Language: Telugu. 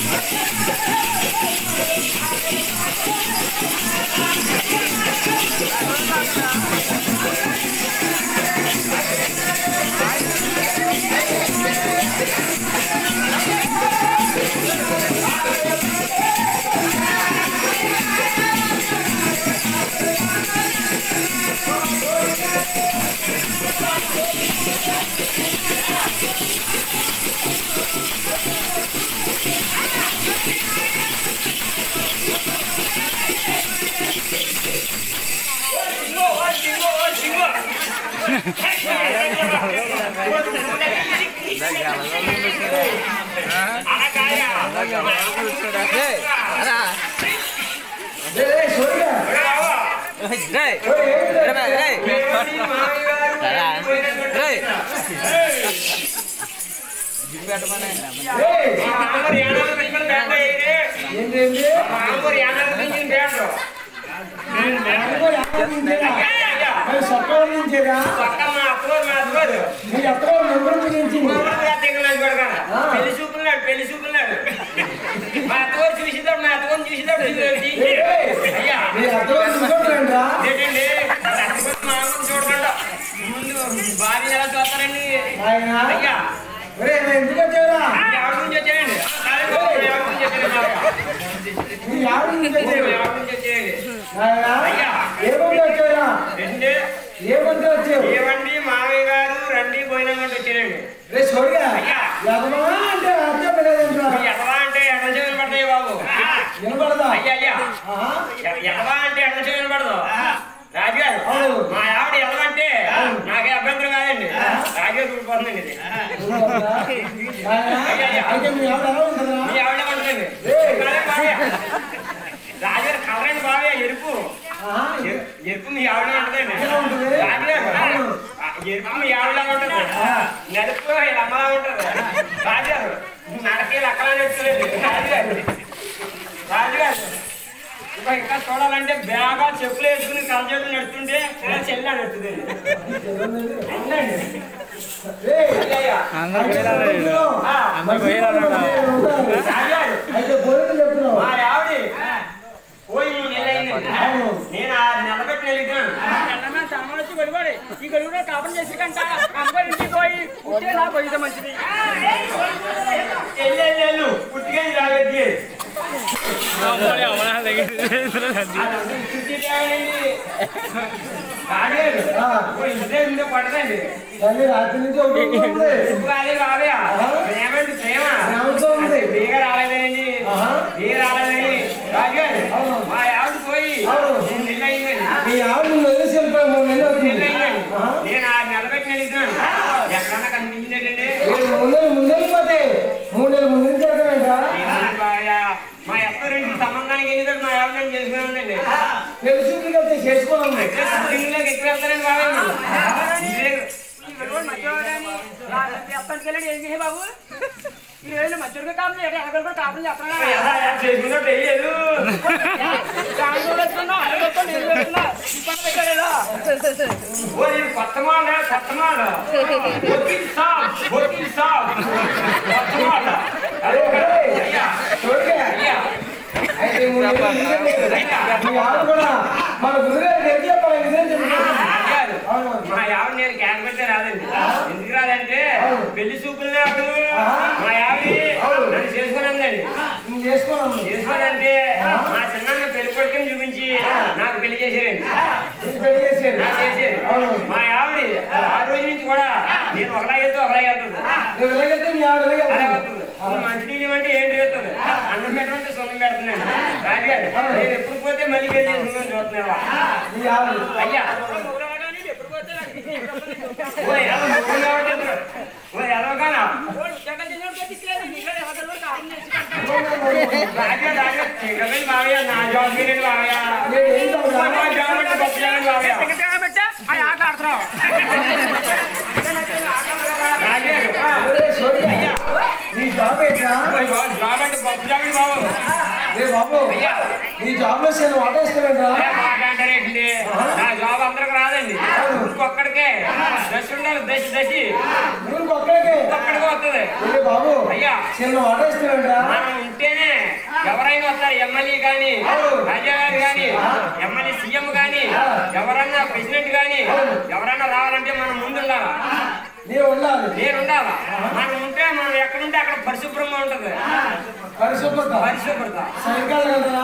పెళ్లి చూపున్నాడు పెళ్లి చూపున్నాడు మా అత్తగారు చూసిద్దాడు మా అత్తగారు చూసిద్దాడు అయ్యా ఏంటండి మామూలు చూడకుండా ముందు భార్య ఎలా చూస్తారండి అయ్యా ఎందుకు వచ్చారా ఎవరి గురించి వచ్చాయండి ఎవరి గురించి వచ్చాయండి మీ ఆవిడ ఎందుకు వచ్చారు ఎవరి గురించి వచ్చాయండి నాయనా, ఏమంటే వచ్చారా ఏంటంటే ఏమంటే వచ్చావు ఏమండి మామయ్య గారు రండి పోయినామంటే వచ్చారండి రే సోడిగా అయ్యా. ఎదమా అంటే అర్థం లేదంటరా ఎడవా అంటే ఎడల చెవిని పడతాయి బాబు వినపడదా అయ్యా అయ్యా ఆహా. ఎ- ఎడవా అంటే ఎడల చెవిని పడదు రాజుగారు అవును. మా ఆవిడ ఎడవంటే నాకే అభ్యంతరం కాదండి రాజుగారు ఊడిపోతుందండి ఇది వినపడదా? నాయనా, అయితే మీ ఆవిడ ఎలా ఉంటుందా మీ ఆవిడ ఉంటుందండి ఏయ్. రాజుగారు కలరండి బాగా ఎరుపు ఆహా. ఎరు- ఎరుపు మీ ఆవిడ ఉంటుందండి ఎలా ఉంటుంది? రాజుగారు అవును. ఆ, ఎరుపు మీ ఆవిడ ఉంటుంది నలుపు ఇలా అమ్మలా ఉంటుంది రాజుగారు నడకే అక్కలా నెట్టులేదు రాజుగారు రాజుగారు ఇంకా ఇంకా చూడాలంటే బాగా చెప్పులు వేసుకుని కలచేతులు నడుస్తుంటే ఇలా చెల్లి నడుస్తుంది అవునండి ఏయ్, అయ్యయ్య. ఆ, రాజుగారు అయితే గొర్రెలు చెప్తున్నావు మా ఆవిడ పోయి మూడు నెలలు అయిందండి. అవును. నేను ఆ నిలబెట్టి వెళ్తున్నాను ఈ గడువులో కాపం చేసి కంట అమ్మాయి ఇంటికి పోయి ఉంటే నా పోయితే మంచిది వెళ్ళు వెళ్ళు వెళ్ళు పుట్టిగా రాగద్ది ఆ. ఇంటే ఉండే పడదండి తల్లి రాత్రి నుంచి ఒకటి ఉంటుంది ఉప్పు కాదే బాబయ్య ప్రేమండి ప్రేమ ప్రేమతో ఉంది. బీగ రాలేదండి ఆహా. బీగ రాలేదండి రాజుగారు అవును. మా ఆవిడ పోయి అవును. మూడు నెలలు అయిందండి మీ ఆవిడ నువ్వు వదిలేసి వెళ్ళిపోయి మూడు నెలలు మూడు నెలలు అవుతుంది అయిందండి ఆహా. నేను ఆ నిలబెట్టి వెళ్తున్నాను ఎక్కడన్నా కనిపించిందండి ఏడు మూడు నెలలు ముందు వెళ్ళిపోతే మూడు నెలలు ముందు నుంచి వెళ్తామేంటా ఏంటండి బాబయ్య మా అత్త రెండు సంబంధానికి వెళ్ళేది మా ఆవిడ నన్ను చేసుకున్నానండి తెలుసు అయితే చేసుకోవాలి ఇంగ్లోకి ఎక్కువ వెళ్తారండి బాబాయ్ ఈ గడువు మధ్యలోని ఎప్పటికి వెళ్ళాడు ఏం చేసే బాబు ఈ రోజు మధ్యలో కాపం చేయడం ఎనగలు కూడా కాపం చేస్తున్నా చేసుకున్నట్టు వేయలేదు కాంగ్రెస్ పెట్టుకున్నా అరగొక్క నేను పెట్టుకున్నా ఈ పని పెట్టాడు ఓ ఇది కొత్త మాట కొత్త మాట బొత్తికి సాబ్ బొత్తికి సాబ్ కొత్త మాట అదే కదా? అయ్యా చూడకే. అయ్యా అయితే మూడు నెలలు ముందు వెళ్ళిపోతే మీ ఆవిడ కూడా మన గురుగారు ఏం చెప్పాలి నిజం చెప్తాను కాదు. అవును. మా ఆవిడ నేను క్యాన్ పెట్టే రాదండి ఎందుకు రాదంటే పెళ్లి చూపులు నాడు మా ఆవిడ నన్ను చేసుకున్నాందండి నువ్వు చేసుకోవాలి చేసుకోనంటే మా చిన్న పెళ్లి కొడుకుని చూపించి నాకు పెళ్లి చేశారండి పెళ్లి చేసేది నాకు చేశారు అవును మా ఆవిడ ఆ రోజు నుంచి కూడా నేను ఒకలా వెళ్తూ ఒకలా వెళ్తుంది నువ్వు ఎలాగైతే మీ ఆవిడ ఎలాగే అలా వెళ్తుంది. వస్తుంది మంచి నీళ్ళు అంటే ఏంటి వెళ్తుంది అన్నం పెట్టమంటే సొంతం పెడుతున్నాను రాజుగారు నేను ఎప్పుడు పోతే మళ్ళీ పెళ్లి చేసుకుందాం చూస్తున్నావా మీ ఆవిడ అయ్యా ఎప్పుడు పోతే ఓ ఎలా ముగ్గురు కాబట్టి ఓ ఎలా కానా ఉద్యోగం చేసినప్పుడు తీసుకెళ్ళాడు నీకు ఎవరికైనా కూడా కాపం చేసి రాజా రాజా చిక్కబెల్లి బావయ్య నా జాబ్ మీరేంటి బావయ్య నేను ఏం చదువుతా? మా జాబ్ అంటే గొప్ప జాబ్ బావయ్య సెక్రటరీ పెట్టా అది ఆట ఆడుతున్నావు రాజాగారు ఒరే సోనియా, నీ జాబ్ ఏంట్రా జాబ్ అంటే గొప్ప జాబ్ బాబు రే బాబు నీ జాబ్ లో నేను వాటేస్తావేంట్రా ఏ మాట అంటారేంటి నా జాబ్ అందరికి రాదండి ఒక్కడికే దశ ఉండాలి దశ దశి నువ్వు ఒక్కడికే ఒక్కడికే వస్తుంది ఒరే బాబు అయ్యా చిన్న వాటేస్తావేంట్రా మనం ఉంటేనే ఎవరైనా వస్తారు ఎమ్మెల్యే కానీ అవును. రాజా గారు కానీ ఎమ్మెల్యే సీఎం కానీ ఎవరన్నా ప్రెసిడెంట్ కానీ ఎవరన్నా రావాలంటే మనం ముందు ఉండాలా నీవు ఉండాలి నేను ఉండాలా మనం ఉంటే మనం ఎక్కడుంటే అక్కడ పరిశుభ్రంగా ఉంటది పరిశుభ్రత పరిశుభ్రత సాయంకాలం కదా